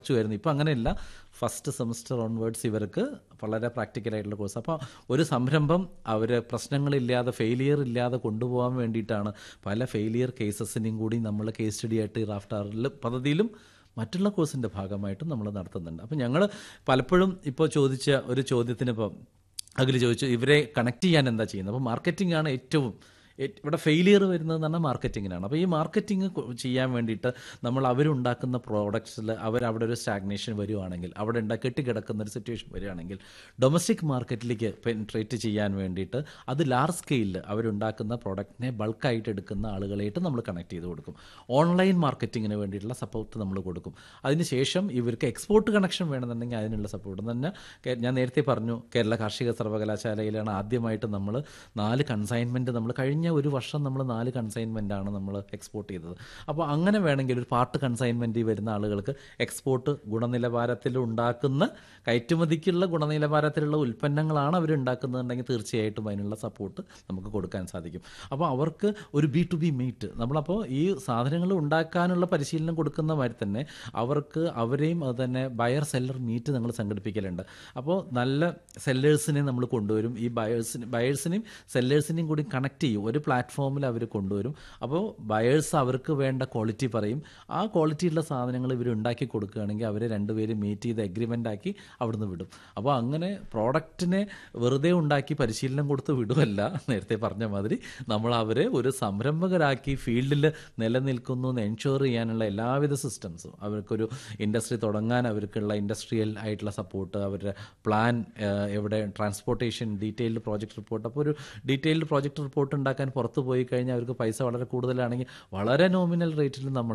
വരുന്നു ഇപ്പം അങ്ങനെയല്ല ഫസ്റ്റ് സെമസ്റ്റർ ഓൺവേർഡ്സ് ഇവർക്ക് വളരെ പ്രാക്ടിക്കൽ ആയിട്ടുള്ള കോഴ്സ് അപ്പോൾ ഒരു സംരംഭം അവർ പ്രശ്നങ്ങളില്ലാതെ ഫെയിലിയർ ഇല്ലാതെ കൊണ്ടുപോകാൻ വേണ്ടിയിട്ടാണ് പല ഫെയിലിയർ കേസസിനെയും കൂടി നമ്മൾ കേസ് സ്റ്റഡി ആയിട്ട് ഈ റാഫ്റ്റാറിൽ പദ്ധതിയിലും മറ്റുള്ള കോഴ്സിൻ്റെ ഭാഗമായിട്ടും നമ്മൾ നടത്തുന്നുണ്ട് അപ്പോൾ ഞങ്ങൾ പലപ്പോഴും ഇപ്പോൾ ചോദിച്ച ഒരു ചോദ്യത്തിന് ഇപ്പം അഖിൽ ചോദിച്ചു ഇവരെ കണക്ട് ചെയ്യാൻ എന്താ ചെയ്യുന്നത് അപ്പോൾ മാർക്കറ്റിംഗ് ആണ് ഏറ്റവും ഏ- ഇവിടെ ഫെയിലിയർ വരുന്നത് എന്ന് പറഞ്ഞാൽ മാർക്കറ്റിങ്ങിനാണ് അപ്പോൾ ഈ മാർക്കറ്റിംഗ് ചെയ്യാൻ വേണ്ടിയിട്ട് നമ്മൾ അവരുണ്ടാക്കുന്ന പ്രോഡക്ട്സിൽ അവർ അവിടെ ഒരു സ്റ്റാഗ്നേഷൻ വരുവാണെങ്കിൽ അവിടെ ഉണ്ടാ കെട്ടിക്കിടക്കുന്ന ഒരു സിറ്റുവേഷൻ വരികയാണെങ്കിൽ ഡൊമസ്റ്റിക് മാർക്കറ്റിലേക്ക് പെൻട്രേറ്റ് ചെയ്യാൻ വേണ്ടിയിട്ട് അത് ലാർജ് സ്കെയിലിൽ അവരുണ്ടാക്കുന്ന പ്രോഡക്റ്റിനെ ബൾക്കായിട്ട് എടുക്കുന്ന ആളുകളായിട്ട് നമ്മൾ കണക്ട് ചെയ്ത് കൊടുക്കും ഓൺലൈൻ മാർക്കറ്റിങ്ങിന് വേണ്ടിയിട്ടുള്ള സപ്പോർട്ട് നമ്മൾ കൊടുക്കും അതിനുശേഷം ഇവർക്ക് എക്സ്പോർട്ട് കണക്ഷൻ വേണമെന്നുണ്ടെങ്കിൽ അതിനുള്ള സപ്പോർട്ട് തന്നെ കേ- ഞാൻ നേരത്തെ പറഞ്ഞു കേരള കാർഷിക സർവകലാശാലയിലാണ് ആദ്യമായിട്ട് നമ്മൾ നാല് കൺസൈൻമെൻറ്റ് നമ്മൾ കഴിഞ്ഞ ഒരു വർഷം നമ്മൾ നാല് കൺസൈൻമെൻ്റ് ആണ് നമ്മൾ എക്സ്പോർട്ട് ചെയ്തത് അപ്പോൾ അങ്ങനെ വേണമെങ്കിൽ ഒരു പാർട്ട് കൺസൈൻമെൻറ്റ് വരുന്ന ആളുകൾക്ക് എക്സ്പോർട്ട് ഗുണനിലവാരത്തിൽ ഉണ്ടാക്കുന്ന കയറ്റുമതിക്കുള്ള ഗുണനിലവാരത്തിലുള്ള ഉൽപ്പന്നങ്ങളാണ് അവർ ഉണ്ടാക്കുന്നതുണ്ടെങ്കിൽ തീർച്ചയായിട്ടും അതിനുള്ള സപ്പോർട്ട് നമുക്ക് കൊടുക്കാൻ സാധിക്കും അപ്പോൾ അവർക്ക് ഒരു ബി ടു ബി മീറ്റ് നമ്മളപ്പോൾ ഈ സാധനങ്ങൾ ഉണ്ടാക്കാനുള്ള പരിശീലനം കൊടുക്കുന്ന മാതിരി തന്നെ അവർക്ക് അവരെയും അത് തന്നെ ബയർ സെല്ലർ മീറ്റ് നമ്മൾ സംഘടിപ്പിക്കലുണ്ട് അപ്പോൾ നല്ല സെല്ലേഴ്സിനെ നമ്മൾ കൊണ്ടുവരും ഈ ബയേഴ്സിന് ബയേഴ്സിനെയും സെല്ലേഴ്സിനെയും കൂടി കണക്ട് ചെയ്യും ഒരു പ്ലാറ്റ്ഫോമിൽ അവർ കൊണ്ടുവരും അപ്പോൾ ബയേഴ്സ് അവർക്ക് വേണ്ട ക്വാളിറ്റി പറയും ആ ക്വാളിറ്റിയുള്ള സാധനങ്ങൾ ഇവർ ഉണ്ടാക്കി കൊടുക്കുകയാണെങ്കിൽ അവരെ രണ്ടുപേരും മീറ്റ് ചെയ്ത് എഗ്രിമെൻ്റ് ആക്കി അവിടുന്ന് വിടും അപ്പോൾ അങ്ങനെ പ്രോഡക്റ്റിനെ വെറുതെ ഉണ്ടാക്കി പരിശീലനം കൊടുത്ത് വിടുമല്ല നേരത്തെ പറഞ്ഞ മാതിരി നമ്മൾ അവരെ ഒരു സംരംഭകരാക്കി ഫീൽഡിൽ നിലനിൽക്കുന്നു എന്ന് എൻഷുർ ചെയ്യാനുള്ള എല്ലാവിധ സിസ്റ്റംസും അവർക്കൊരു ഇൻഡസ്ട്രി തുടങ്ങാൻ അവർക്കുള്ള ഇൻഡസ്ട്രിയൽ ആയിട്ടുള്ള സപ്പോർട്ട് അവരുടെ പ്ലാൻ എവിടെ ട്രാൻസ്പോർട്ടേഷൻ ഡീറ്റെയിൽഡ് പ്രോജക്റ്റ് റിപ്പോർട്ട് അപ്പോൾ ഒരു ഡീറ്റെയിൽഡ് പ്രോജക്റ്റ് റിപ്പോർട്ട് ഉണ്ടാക്കാൻ പുറത്ത് പോയി കഴിഞ്ഞാൽ അവർക്ക് പൈസ വളരെ കൂടുതലാണെങ്കിൽ വളരെ നോമിനൽ റേറ്റിൽ നമ്മൾ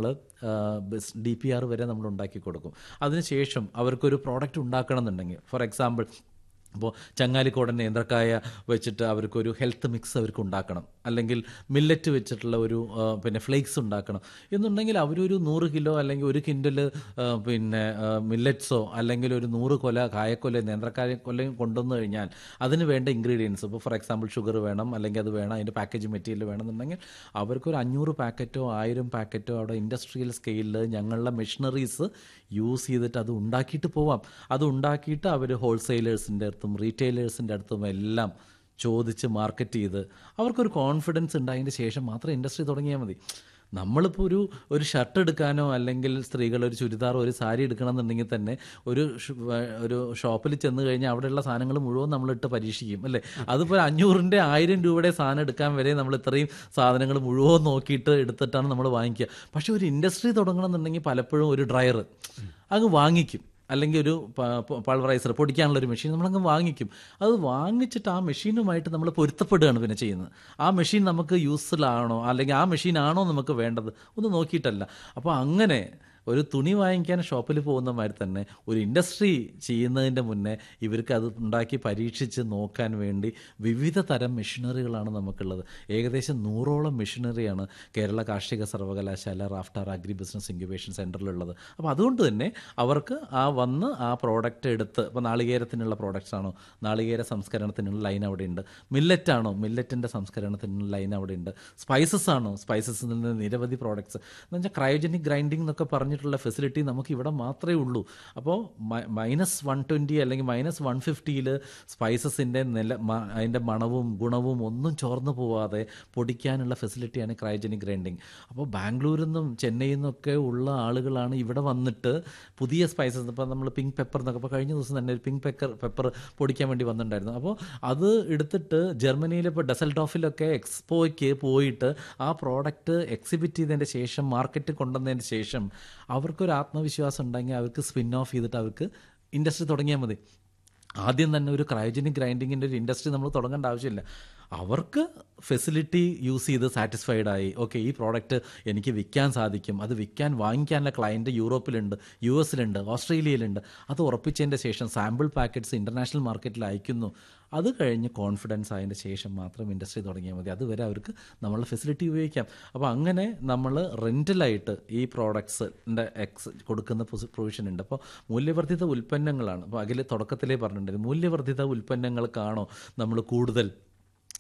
ഡി പി ആർ വരെ നമ്മൾ ഉണ്ടാക്കി കൊടുക്കും അതിനുശേഷം അവർക്കൊരു പ്രോഡക്റ്റ് ഉണ്ടാക്കണം എന്നുണ്ടെങ്കിൽ ഫോർ എക്സാമ്പിൾ അപ്പോൾ ചങ്ങാലിക്കോടൻ നേന്ത്രക്കായ വെച്ചിട്ട് അവർക്കൊരു ഹെൽത്ത് മിക്സ് അവർക്ക് ഉണ്ടാക്കണം അല്ലെങ്കിൽ മില്ലറ്റ് വെച്ചിട്ടുള്ള ഒരു ആ, പിന്നെ ഫ്ലേക്സ് ഉണ്ടാക്കണം എന്നുണ്ടെങ്കിൽ അവരൊരു നൂറ് കിലോ അല്ലെങ്കിൽ ഒരു കിൻഡൽ പിന്നെ മില്ലറ്റ്സോ അല്ലെങ്കിൽ ഒരു നൂറ് കൊല കായക്കൊല നേന്ത്രക്കായ കൊലയും കൊണ്ടുവന്നു കഴിഞ്ഞാൽ അതിന് വേണ്ട ഇൻഗ്രീഡിയൻസ് ഇപ്പോൾ ഫോർ എക്സാമ്പിൾ ഷുഗർ വേണം അല്ലെങ്കിൽ അത് വേണം അതിൻ്റെ പാക്കേജ് മെറ്റീരിയൽ വേണമെന്നുണ്ടെങ്കിൽ അവർക്കൊരു അഞ്ഞൂറ് പാക്കറ്റോ ആയിരം പാക്കറ്റോ അവിടെ ഇൻഡസ്ട്രിയൽ സ്കെയിലിൽ ഞങ്ങളുടെ മെഷീനറീസ് യൂസ് ചെയ്തിട്ട് അത് ഉണ്ടാക്കിയിട്ട് പോവാം അത് ഉണ്ടാക്കിയിട്ട് അവർ ഹോൾസെയിലേഴ്സിൻ്റെ അടുത്തും റീറ്റെയിലേഴ്സിൻ്റെ അടുത്തും എല്ലാം ചോദിച്ച് മാർക്കറ്റ് ചെയ്ത് അവർക്കൊരു കോൺഫിഡൻസ് ഉണ്ടായതിൻ്റെ ശേഷം മാത്രം ഇൻഡസ്ട്രി തുടങ്ങിയാൽ മതി നമ്മളിപ്പോൾ ഒരു ഒരു ഷർട്ട് എടുക്കാനോ അല്ലെങ്കിൽ സ്ത്രീകൾ ഒരു ചുരിദാറോ ഒരു സാരി എടുക്കണം എന്നുണ്ടെങ്കിൽ തന്നെ ഒരു ഷ്- വ- ഒരു ഷോപ്പിൽ ചെന്ന് കഴിഞ്ഞാൽ അവിടെയുള്ള സാധനങ്ങൾ മുഴുവൻ നമ്മളിട്ട് പരീക്ഷിക്കും അല്ലേ അതിപ്പോൾ അഞ്ഞൂറിൻ്റെ ആയിരം രൂപയുടെ സാധനം എടുക്കാൻ വരെ നമ്മൾ ഇത്രയും സാധനങ്ങൾ മുഴുവൻ നോക്കിയിട്ട് എടുത്തിട്ടാണ് നമ്മൾ വാങ്ങിക്കുക പക്ഷേ ഒരു ഇൻഡസ്ട്രി തുടങ്ങണം എന്നുണ്ടെങ്കിൽ പലപ്പോഴും ഒരു ഡ്രയർ അങ്ങ് വാങ്ങിക്കും അല്ലെങ്കിൽ ഒരു പൾവറൈസർ പൊടിക്കാനുള്ള ഒരു മെഷീൻ നമ്മളങ്ങ് വാങ്ങിക്കും അത് വാങ്ങിച്ചിട്ട് ആ മെഷീനുമായിട്ട് നമ്മൾ പൊരുത്തപ്പെടുകയാണ് പിന്നെ ചെയ്യുന്നത് ആ മെഷീൻ നമുക്ക് യൂസ്ഫുൾ ആണോ അല്ലെങ്കിൽ ആ മെഷീൻ ആണോ നമുക്ക് വേണ്ടത് ഒന്ന് നോക്കിയിട്ടല്ല അപ്പോൾ അങ്ങനെ ഒരു തുണി വാങ്ങിക്കാൻ ഷോപ്പിൽ പോകുന്ന മാതിരി തന്നെ ഒരു ഇൻഡസ്ട്രി ചെയ്യുന്നതിൻ്റെ മുന്നേ ഇവർക്ക് അത് ഉണ്ടാക്കി പരീക്ഷിച്ച് നോക്കാൻ വേണ്ടി വിവിധ തരം മെഷീനറികളാണ് നമുക്കുള്ളത് ഏകദേശം നൂറോളം മെഷീനറിയാണ് കേരള കാർഷിക സർവകലാശാല റാഫ്റ്റാർ അഗ്രി ബിസിനസ് ഇൻക്യുബേഷൻ സെൻറ്ററിലുള്ളത് അപ്പോൾ അതുകൊണ്ട് തന്നെ അവർക്ക് ആ വന്ന് ആ പ്രോഡക്റ്റ് എടുത്ത് ഇപ്പോൾ നാളികേരത്തിനുള്ള പ്രോഡക്റ്റ്സ് ആണോ നാളികേര സംസ്കരണത്തിനുള്ള ലൈൻ അവിടെ ഉണ്ട് മില്ലറ്റ് ആണോ മില്ലറ്റിൻ്റെ സംസ്കരണത്തിനുള്ള ലൈൻ അവിടെ ഉണ്ട് സ്പൈസസ് ആണോ സ്പൈസസിൽ നിന്ന് നിരവധി പ്രോഡക്ട്സ് എന്ന് വെച്ചാൽ ക്രയോജനിക് ഗ്രൈൻഡിംഗ് എന്നൊക്കെ പറഞ്ഞിട്ടുള്ള ഫെസിലിറ്റി നമുക്ക് ഇവിടെ മാത്രമേ ഉള്ളൂ അപ്പോൾ മൈനസ് വൺ ട്വൻറ്റി അല്ലെങ്കിൽ മൈനസ് വൺ ഫിഫ്റ്റിയിൽ സ്പൈസസിൻ്റെ നില മ- അതിൻ്റെ മണവും ഗുണവും ഒന്നും ചോർന്നു പോവാതെ പൊടിക്കാനുള്ള ഫെസിലിറ്റിയാണ് ക്രയോജനിക് ഗ്രൈൻഡിങ് അപ്പോൾ ബാംഗ്ലൂരിൽ നിന്നും ചെന്നൈയിൽ നിന്നൊക്കെ ഉള്ള ആളുകളാണ് ഇവിടെ വന്നിട്ട് പുതിയ സ്പൈസസ് ഇപ്പോൾ നമ്മൾ പിങ്ക് പെപ്പർ എന്നൊക്കെ ഇപ്പോൾ കഴിഞ്ഞ ദിവസം തന്നെ ഒരു പിങ്ക് പെപ്പർ പെപ്പർ പൊടിക്കാൻ വേണ്ടി വന്നിട്ടുണ്ടായിരുന്നു അപ്പോൾ അത് എടുത്തിട്ട് ജർമ്മനിയിൽ ഇപ്പോൾ ഡസൽഡോഫിലൊക്കെ എക്സ്പോയ്ക്ക് പോയിട്ട് ആ പ്രോഡക്റ്റ് എക്സിബിറ്റ് ചെയ്തതിൻ്റെ ശേഷം മാർക്കറ്റിൽ കൊണ്ടുവന്നതിന് ശേഷം അവർക്കൊരു ആത്മവിശ്വാസം ഉണ്ടെങ്കിൽ അവർക്ക് സ്പിൻ ഓഫ് ചെയ്തിട്ട് അവർക്ക് ഇൻഡസ്ട്രി തുടങ്ങിയാൽ മതി ആദ്യം തന്നെ ഒരു ക്രയോജനിക് ഗ്രൈൻഡിങ്ങിൻ്റെ ഒരു ഇൻഡസ്ട്രി നമ്മൾ തുടങ്ങേണ്ട ആവശ്യമില്ല അവർക്ക് ഫെസിലിറ്റി യൂസ് ചെയ്ത് സാറ്റിസ്ഫൈഡ് ആയി ഓക്കെ ഈ പ്രോഡക്റ്റ് എനിക്ക് വിൽക്കാൻ സാധിക്കും അത് വിൽക്കാൻ വാങ്ങിക്കാനുള്ള ക്ലയൻറ്റ് യൂറോപ്പിലുണ്ട് യു എസിലുണ്ട് ഓസ്ട്രേലിയയിലുണ്ട് അത് ഉറപ്പിച്ചതിൻ്റെ ശേഷം സാമ്പിൾ പാക്കറ്റ്സ് ഇൻ്റർനാഷണൽ മാർക്കറ്റിൽ അയക്കുന്നു അത് കഴിഞ്ഞ് കോൺഫിഡൻസ് ആയതിൻ്റെ ശേഷം മാത്രം ഇൻഡസ്ട്രി തുടങ്ങിയാൽ മതി അതുവരെ അവർക്ക് നമ്മളുടെ ഫെസിലിറ്റി ഉപയോഗിക്കാം അപ്പോൾ അങ്ങനെ നമ്മൾ റെൻറ്റലായിട്ട് ഈ പ്രോഡക്ട്സിൻ്റെ എക്സ് കൊടുക്കുന്ന പ്രൊവിഷൻ ഉണ്ട് അപ്പോൾ മൂല്യവർദ്ധിത ഉൽപ്പന്നങ്ങളാണ് അപ്പോൾ അതിൽ തുടക്കത്തിലേ പറഞ്ഞിട്ടുണ്ടായിരുന്നു മൂല്യവർദ്ധിത ഉൽപ്പന്നങ്ങൾക്കാണോ നമ്മൾ കൂടുതൽ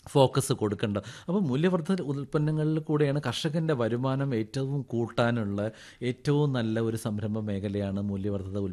ഫോക്കസ് കൊടുക്കേണ്ടത് അപ്പോൾ മൂല്യവർദ്ധിത ഉൽപ്പന്നങ്ങളിൽ കൂടെയാണ് കർഷകൻ്റെ വരുമാനം ഏറ്റവും കൂട്ടാനുള്ള ഏറ്റവും നല്ല ഒരു സംരംഭ മേഖലയാണ് മൂല്യവർദ്ധിത ഉൽപ്പന്ന